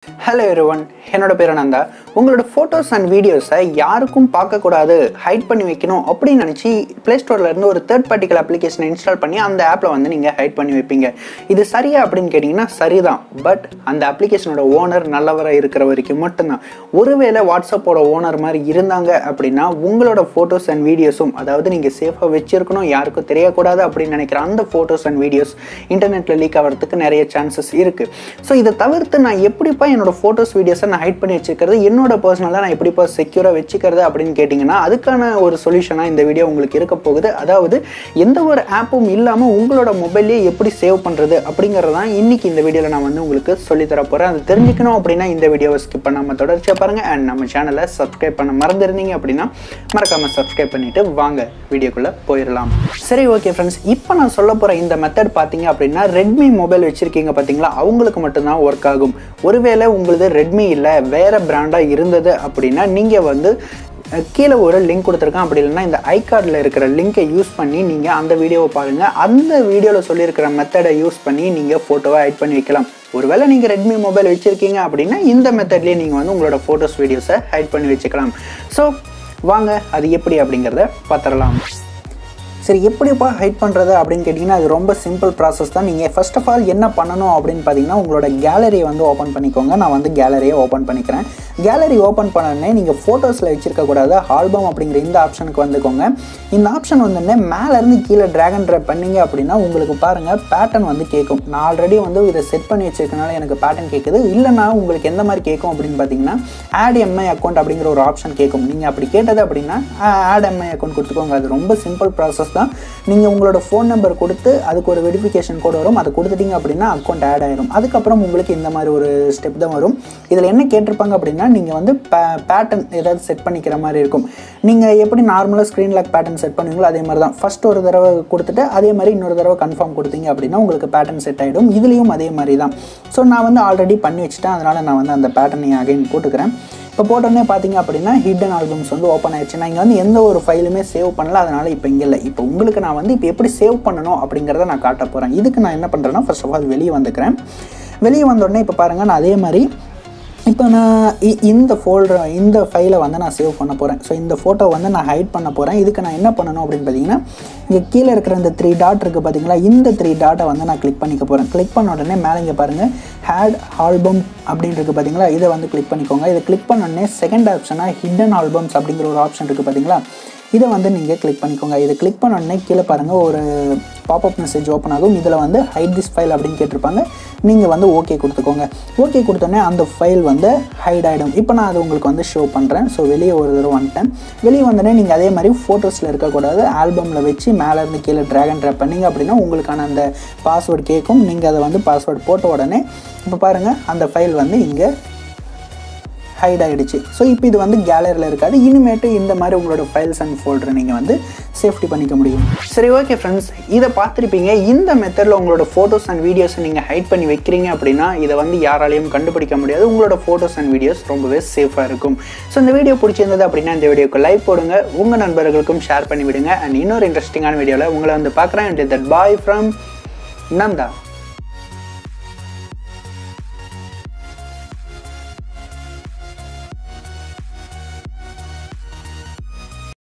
hello எருவன் என்னோட பேர் நந்தா உங்களோட ஃபோட்டோஸ் அண்ட் வீடியோஸை யாருக்கும் பார்க்கக்கூடாது ஹைட் பண்ணி வைக்கணும் அப்படின்னு நினச்சி ப்ளே ஸ்டோர்லேருந்து ஒரு தேர்ட் பார்ட்டிக்கல் அப்ளிகேஷனை இன்ஸ்டால் பண்ணி அந்த ஆப்பில் வந்து நீங்கள் ஹைட் பண்ணி வைப்பீங்க இது சரியா அப்படின்னு கேட்டிங்கன்னா சரிதான் பட் அந்த அப்ளிகேஷனோட ஓனர் நல்லவராக இருக்கிற வரைக்கும் மட்டும்தான் ஒருவேளை வாட்ஸ்அப்போட ஓனர் மாதிரி இருந்தாங்க அப்படின்னா உங்களோட ஃபோட்டோஸ் அண்ட் வீடியோஸும் அதாவது நீங்கள் சேஃபாக வச்சிருக்கணும் யாருக்கும் தெரியக்கூடாது அப்படின்னு நினைக்கிற அந்த ஃபோட்டோஸ் அண்ட் வீடியோஸ் இன்டர்நெட்டில் லீக் ஆகிறதுக்கு நிறைய சான்சஸ் இருக்குது ஸோ இதை தவிர்த்து நான் எப்படிப்பா என்னோட ஃபோட்டோஸ் வீடியோஸை நான் ஹைட் பண்ணி வச்சுக்கிறது என்னோட பர்சனலாக நான் எப்படிப்பா செக்யூராக வச்சுக்கிறது அப்படின்னு கேட்டிங்கன்னா அதுக்கான ஒரு சொல்யூஷனாக இந்த வீடியோ உங்களுக்கு இருக்க போகுது அதாவது எந்த ஒரு ஆப்பும் இல்லாமல் உங்களோட மொபைல்லே எப்படி சேவ் பண்ணுறது அப்படிங்கிறது தான் இன்றைக்கி இந்த வீடியோவில் நான் வந்து உங்களுக்கு சொல்லித்தர போகிறேன் அது தெரிஞ்சுக்கணும் அப்படின்னா இந்த வீடியோவை ஸ்கிப் பண்ணாமல் தொடர்ச்சியாக பாருங்கள் அண்ட் நம்ம சேனலை சப்ஸ்கிரைப் பண்ண மறந்துருந்தீங்க அப்படின்னா மறக்காமல் சப்ஸ்கிரைப் பண்ணிவிட்டு வாங்க வீடியோக்குள்ளே போயிடலாம் சரி ஓகே ஃப்ரெண்ட்ஸ் இப்போ நான் சொல்ல போகிற இந்த மெத்தட் பார்த்தீங்க அப்படின்னா ரெட்மி மொபைல் வச்சுருக்கீங்க பார்த்தீங்களா அவங்களுக்கு மட்டும்தான் ஒர்க் ஆகும் ஒருவேளை உங்களுது ரெட்மி இல்லை வேறு பிராண்டாக இருந்தது அப்படின்னா நீங்கள் வந்து அஹ், கீழே ஒரு லிங்க் கொடுத்துருக்கேன் அப்படி இல்லைன்னா இந்த ஐ கார்டில் இருக்கிற லிங்கை யூஸ் பண்ணி நீங்கள் அந்த வீடியோவை பாருங்கள் அந்த வீடியோவில் சொல்லியிருக்கிற மெத்தடை யூஸ் பண்ணி நீங்கள் ஃபோட்டோவை ஆட் பண்ணி வைக்கலாம் ஒருவேளை நீங்கள் ரெட்மி மொபைல் வச்சுருக்கீங்க அப்படின்னா இந்த மெத்தட்லேயே நீங்கள் வந்து உங்களோட ஃபோட்டோஸ் வீடியோஸை ஹைட் பண்ணி வச்சுக்கலாம் ஸோ வாங்க அது எப்படி அப்படிங்கிறத பார்த்துடலாம் சரி எப்படிப்பா ஹைட் பண்ணுறது அப்படின்னு கேட்டிங்கன்னா அது ரொம்ப சிம்பிள் ப்ராசஸ் தான் நீங்கள் ஃபர்ஸ்ட் ஆஃப் ஆல் என்ன பண்ணணும் அப்படின்னு பார்த்தீங்கன்னா உங்களோட கேலரியை வந்து ஓப்பன் பண்ணிக்கோங்க நான் வந்து கேலரியை ஓப்பன் பண்ணிக்கிறேன் கேலரி ஓப்பன் பண்ணோடனே நீங்கள் ஃபோட்டோஸில் வச்சிருக்கக்கூடாது ஆல்பம் அப்படிங்கிற இந்த ஆப்ஷனுக்கு வந்துக்கோங்க இந்த ஆப்ஷன் வந்தோடனே மேலேருந்து கீழே ட்ராக் அண்ட் ட்ராப் பண்ணீங்க அப்படின்னா உங்களுக்கு பாருங்கள் பேட்டர்ன் வந்து கேட்கும் நான் ஆல்ரெடி வந்து இதை செட் பண்ணி வச்சிருக்கனால எனக்கு பேட்டர்ன் கேட்குது இல்லைனா உங்களுக்கு எந்த மாதிரி கேட்கும் அப்படின்னு பார்த்தீங்கன்னா ஆட் எம்ஐ அக்கௌண்ட் அப்படிங்கிற ஒரு ஆப்ஷன் கேட்கும் நீங்கள் அப்படி கேட்டது அப்படின்னா ஆட் எம்ஐ அக்கௌண்ட் கொடுத்துக்கோங்க அது ரொம்ப சிம்பிள் ப்ராசஸ் தான் நீங்கள் உங்களோட ஃபோன் நம்பர் கொடுத்து அதுக்கு ஒரு வெரிஃபிகேஷன் கோட் வரும் அதை கொடுத்துட்டீங்க அப்படின்னா அக்கௌண்ட் ஆட் ஆயிரும் அதுக்கப்புறம் உங்களுக்கு இந்த மாதிரி ஒரு ஸ்டெப் தான் வரும் இதில் என்ன கேட்டிருப்பாங்க அப்படின்னா நீங்கள் வந்து பேட்டர்ன் ஏதாவது செட் பண்ணிக்கிற மாதிரி இருக்கும் நீங்கள் எப்படி நார்மலாக ஸ்க்ரீன் லாக் பேட்டர்ன் செட் பண்ணுவீங்களோ அதே மாதிரி தான் ஃபஸ்ட் ஒரு தடவை கொடுத்துட்டு அதே மாதிரி இன்னொரு தடவை கன்ஃபார்ம் கொடுத்தீங்க அப்படின்னா உங்களுக்கு பேட்டர்ன் செட் ஆகிடும் இதுலேயும் அதே மாதிரி தான் ஸோ நான் வந்து ஆல்ரெடி பண்ணி வச்சுட்டேன் அதனால் நான் வந்து அந்த பேட்டர்னை அகைன் போட்டுக்கிறேன் இப்போ போட்டோன்னே பார்த்தீங்க அப்படின்னா ஹிடன் ஆல்பம்ஸ் வந்து ஓப்பன் ஆயிடுச்சு நான் இங்கே வந்து எந்த ஒரு ஃபைலுமே சேவ் பண்ணல அதனால் இப்போ இங்கே இல்லை இப்போ உங்களுக்கு நான் வந்து இப்போ எப்படி சேவ் பண்ணணும் அப்படிங்கிறத நான் காட்ட போகிறேன் இதுக்கு நான் என்ன பண்ணுறேன்னா ஃபர்ஸ்ட் ஆஃப் ஆல் வெளியே வந்துக்கிறேன் வெளியே வந்தோடனே இப்போ பாருங்கள் நான் அதே மாதிரி இப்போ நான் இ- இந்த ஃபோல்டர் இந்த ஃபைலை வந்து நான் சேவ் பண்ண போகிறேன் ஸோ இந்த ஃபோட்டோ வந்து நான் ஹைட் பண்ண போகிறேன் இதுக்கு நான் என்ன பண்ணணும் அப்படின்னு பார்த்தீங்கன்னா இங்கே கீழே இருக்கிற இந்த த்ரீ டாட் இருக்குது பார்த்தீங்களா இந்த த்ரீ டாட்டை வந்து நான் கிளிக் பண்ணிக்க போகிறேன் கிளிக் பண்ண உடனே மேலே இங்கே பாருங்கள் ஹேட் ஆல்பம் அப்படின்னு இருக்குது பார்த்தீங்களா இதை வந்து கிளிக் பண்ணிக்கோங்க இதை கிளிக் பண்ண உடனே செகண்ட் ஆப்ஷனாக ஹிடன் ஆல்பம்ஸ் அப்படிங்கிற ஒரு ஆப்ஷன் இருக்குது பார்த்தீங்களா இதை வந்து நீங்கள் கிளிக் பண்ணிக்கோங்க இதை கிளிக் பண்ண உடனே கீழே பாருங்கள் ஒரு பாப்அப் மெசேஜ் ஓப்பன் ஆகும் இதில் வந்து ஹைட் திஸ் ஃபைல் அப்படின்னு கேட்டிருப்பாங்க நீங்கள் வந்து ஓகே கொடுத்துக்கோங்க ஓகே கொடுத்தோன்னே அந்த ஃபைல் வந்து ஹைட் ஆகிடும் இப்போ நான் அது உங்களுக்கு வந்து ஷோ பண்ணுறேன் ஸோ வெளியே ஒரு தடவை வந்துட்டேன் வெளியே வந்தோடனே நீங்கள் அதே மாதிரி ஃபோட்டோஸில் இருக்கக்கூடாது ஆல்பமில் வச்சு மேலே இருந்து கீழே ட்ராக் அண்ட் ட்ராப் பண்ணீங்க அப்படின்னா உங்களுக்கான அந்த பாஸ்வேர்டு கேட்கும் நீங்கள் அதை வந்து பாஸ்வேர்டு போட்ட உடனே இப்போ பாருங்கள் அந்த ஃபைல் வந்து இங்கே ஹைட் ஆகிடுச்சு ஸோ இப்போ இது வந்து கேலரியில் இருக்காது இனிமேட்டு இந்த மாதிரி உங்களோட ஃபைல்ஸ் அண்ட் ஃபோல்டரை நீங்கள் வந்து சேஃப்டி பண்ணிக்க முடியும் சரி ஓகே ஃப்ரெண்ட்ஸ் இதை பார்த்துருப்பீங்க இந்த மெத்தடில் உங்களோட ஃபோட்டோஸ் அண்ட் வீடியோஸை நீங்கள் ஹைட் பண்ணி வைக்கிறீங்க அப்படின்னா இதை வந்து யாராலையும் கண்டுபிடிக்க முடியாது உங்களோட ஃபோட்டோஸ் அண்ட் வீடியோஸ் ரொம்பவே சேஃபாக இருக்கும் ஸோ இந்த வீடியோ பிடிச்சிருந்தது அப்படின்னா இந்த வீடியோக்கு லைக் போடுங்க உங்கள் நண்பர்களுக்கும் ஷேர் பண்ணி விடுங்க அண்ட் இன்னொரு இன்ட்ரெஸ்டிங்கான வீடியோவில் உங்களை வந்து பார்க்குறேன் தட் பாய் ஃப்ரம் நந்தா